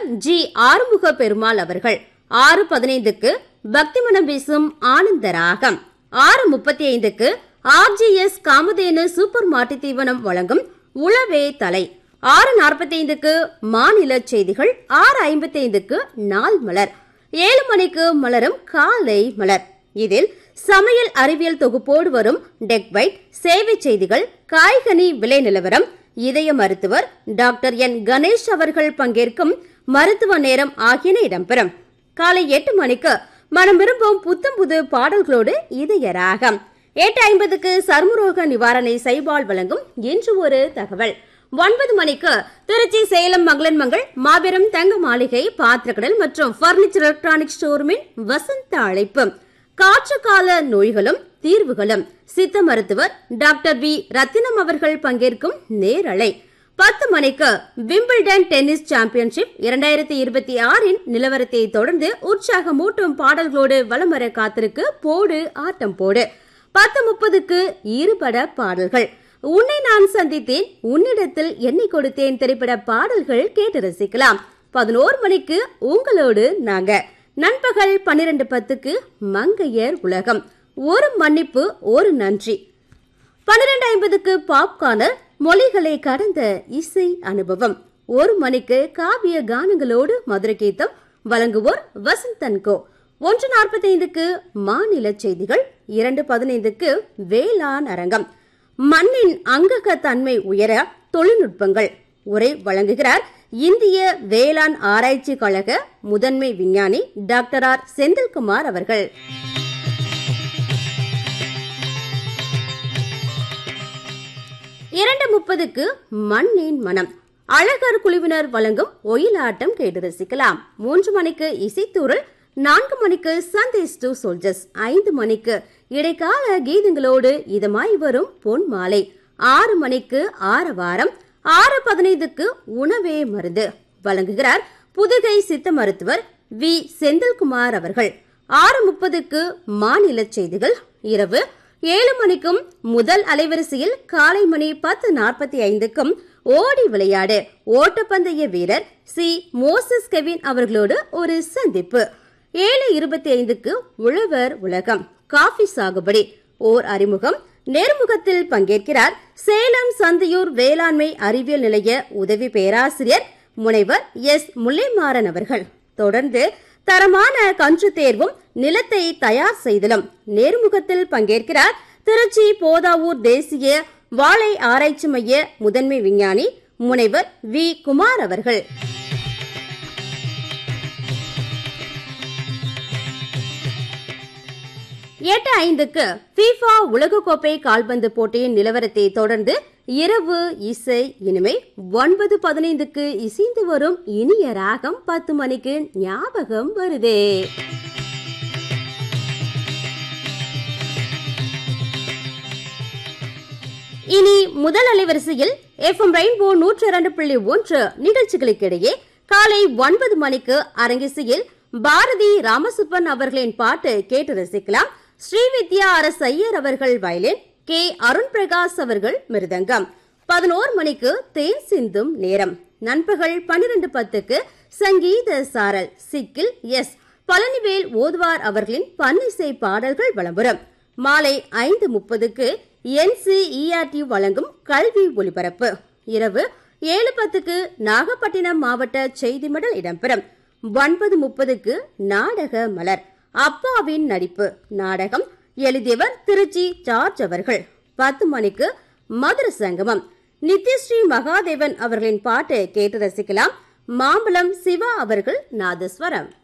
G ஆறுமுக பெருமாள் அவர்கள் ஆறு பதினைந்துக்கு பக்திமனம் வீசும் ஆனந்த ராகம் ஆறு முப்பத்தி ஐந்துக்கு ஆர்ஜிஎஸ் காமதேனு சூப்பர் மாட்டுத் தீவனம் வழங்கும் உளவே தலை ஆறு நாற்பத்தி ஐந்துக்கு மாநில செய்திகள் ஆறு ஐம்பத்தி ஐந்துக்கு நாள் மலர் ஏழு மணிக்கு மலரும் காலை மலர் இதில் சமையல் அறிவியல் தொகுப்போடு வரும் டெக் பைட் சேவை செய்திகள் காய்கனி விலை நிலவரம் இதய மருத்துவர் டாக்டர் என் கணேஷ் அவர்கள் பங்கேற்கும் மருத்துவ நேரம் ஆகியன இடம்பெறும் காலை எட்டு மணிக்கு மனம் விரும்பும் புத்தம் புது பாடல்களோடு இதய ராகம் எட்டு ஐம்பதுக்கு சர்மரோக நிவாரணை சைபால் வழங்கும் இன்று ஒரு தகவல் ஒன்பது மணிக்கு திருச்சி சேலம் மங்களன் மங்கள் மாபெரும் தங்க மாளிகை பாத்திரக்கடல் மற்றும் பர்னிச்சர் எலக்ட்ரானிக் ஸ்டோர்மின் வசந்த அழைப்பு காற்று கால நோய்களும் தீர்வுகளும் சித்த மருத்துவர் டாக்டர் வி ரத்தினம் அவர்கள் பங்கேற்கும் நேரலை பத்து மணிக்கு விம்பிள்டன் டென்னிஸ் சாம்பியன்ஷிப் இரண்டாயிரத்தி இருபத்தி ஆறின் நிலவரத்தை தொடர்ந்து உற்சாகமூட்டும் பாடல்களோடு வலம் வர காத்திருக்கு போடு ஆட்டம் போடு பத்து முப்பதுக்கு ஈறுபட பாடல்கள் உன்னை நான் சந்தித்தேன் உன்னிடத்தில் என்னை கொடுத்தேன் திரைப்பட பாடல்கள் கேட்டு ரசிக்கலாம் பதினோரு மணிக்கு உங்களோடு நாங்க நண்பகல் பன்னிரண்டு பத்துக்கு மங்கையர் உலகம் ஒரு மன்னிப்பு ஒரு நன்றி பன்னிரண்டு ஐம்பதுக்கு பாப்கார்னர் மொழிகளை கடந்த இசை அனுபவம் ஒரு மணிக்கு காவிய கானங்களோடு மதுரை கீதம் வழங்குவோர் வசந்தன் கோ ஒன்று நாற்பத்தைந்துக்கு மாநில செய்திகள் இரண்டு பதினைந்துக்கு வேளாண் அரங்கம் மண்ணின் அங்கக தன்மை உயர தொழில்நுட்பங்கள் உரை வழங்குகிறார் இந்திய வேளாண் ஆராய்ச்சி கழக முதன்மை விஞ்ஞானி டாக்டர் ஆர் செந்தில்குமார் அவர்கள் இரண்டு முப்பதுக்கு மண்ணின் மனம் அழகர் குழுவினர் வழங்கும் ஒயிலாட்டம் கேட்டு ரசிக்கலாம் மூன்று மணிக்கு இசைத்தூரல் நான்கு மணிக்கு சந்தேஸ் டு சோல்ஜர்ஸ் ஐந்து மணிக்கு இடைக்கால கீதங்களோடு இதமாய் வரும் பொன் மாலை ஆறு மணிக்கு ஆறு வாரம் ஆறு பதினைந்துக்கு உணவே மருந்து வழங்குகிறார் புதுகை சித்த மருத்துவர் வி செந்தில்குமார் அவர்கள் ஆறு முப்பதுக்கு மாநில செய்திகள் இரவு ஏழு மணிக்கும் முதல் அலைவரிசையில் காலை மணி பத்து நாற்பத்தி ஐந்துக்கும் ஓடி விளையாடு ஓட்டப்பந்தய வீரர் சி மோசஸ் கெவின் அவர்களோடு ஒரு சந்திப்பு ஏழு இருபத்தி ஐந்துக்கு உழவர் உலகம் காஃபி சாகுபடி ஓர் அறிமுகம் நேர்முகத்தில் பங்கேற்கிறார் சேலம் சந்தியூர் வேளாண்மை அறிவியல் நிலைய உதவி பேராசிரியர் முனைவர் எஸ் முல்லைமாறன் அவர்கள் தொடர்ந்து தரமான கன்று தேர்வும் நிலத்தை தயார் செய்தலும் நேர்முகத்தில் பங்கேற்கிறார் திருச்சி போதாவூர் தேசிய வாழை ஆராய்ச்சி மைய முதன்மை விஞ்ஞானி முனைவர் வி குமார் அவர்கள் எட்டு ஐந்துக்கு ஃபீஃபா உலகக்கோப்பை கால்பந்து போட்டியின் நிலவரத்தை தொடர்ந்து இரவு இசை இனிமை ஒன்பது பதினைந்துக்கு இசைந்து வரும் இனிய ராகம் பத்து மணிக்கு ஞாபகம் வருதே இனி முதல் அலைவரிசையில் எஃப்எம் ரெயின்போ நூற்றி இரண்டு புள்ளி ஒன்று நிகழ்ச்சிகளுக்கிடையே காலை ஒன்பது மணிக்கு அரங்கிசையில் பாரதி ராமசுப்பன் அவர்களின் பாட்டு கேட்டு ரசிக்கலாம் ஸ்ரீவித்யா அரசு ஐயர் அவர்கள் வயலின் கே அருண் பிரகாஷ் அவர்கள் மிருதங்கம் பதினோரு மணிக்கு தேன் சிந்தும் நேரம் நண்பகல் பன்னிரண்டு பத்துக்கு சங்கீத சாரல் சிக்கில் எஸ் பழனிவேல் ஓதுவார் அவர்களின் பன்னிசை பாடல்கள் விளம்பரம் மாலை ஐந்து முப்பதுக்கு என்சிஇஆர்டி வழங்கும் கல்வி ஒலிபரப்பு இரவு ஏழு பத்துக்கு நாகப்பட்டினம் மாவட்ட செய்தி மடல் இடம்பெறும் ஒன்பது முப்பதுக்கு நாடக மலர் அப்பாவின் நடிப்பு நாடகம் எழுதியவர் திருச்சி ஜார்ஜ் அவர்கள் பத்து மணிக்கு மதுர சங்கமம் நித்யஸ்ரீ மகாதேவன் அவர்களின் பாட்டு கேட்டு ரசிக்கலாம் மாம்பழம் சிவா அவர்கள் நாதஸ்வரம்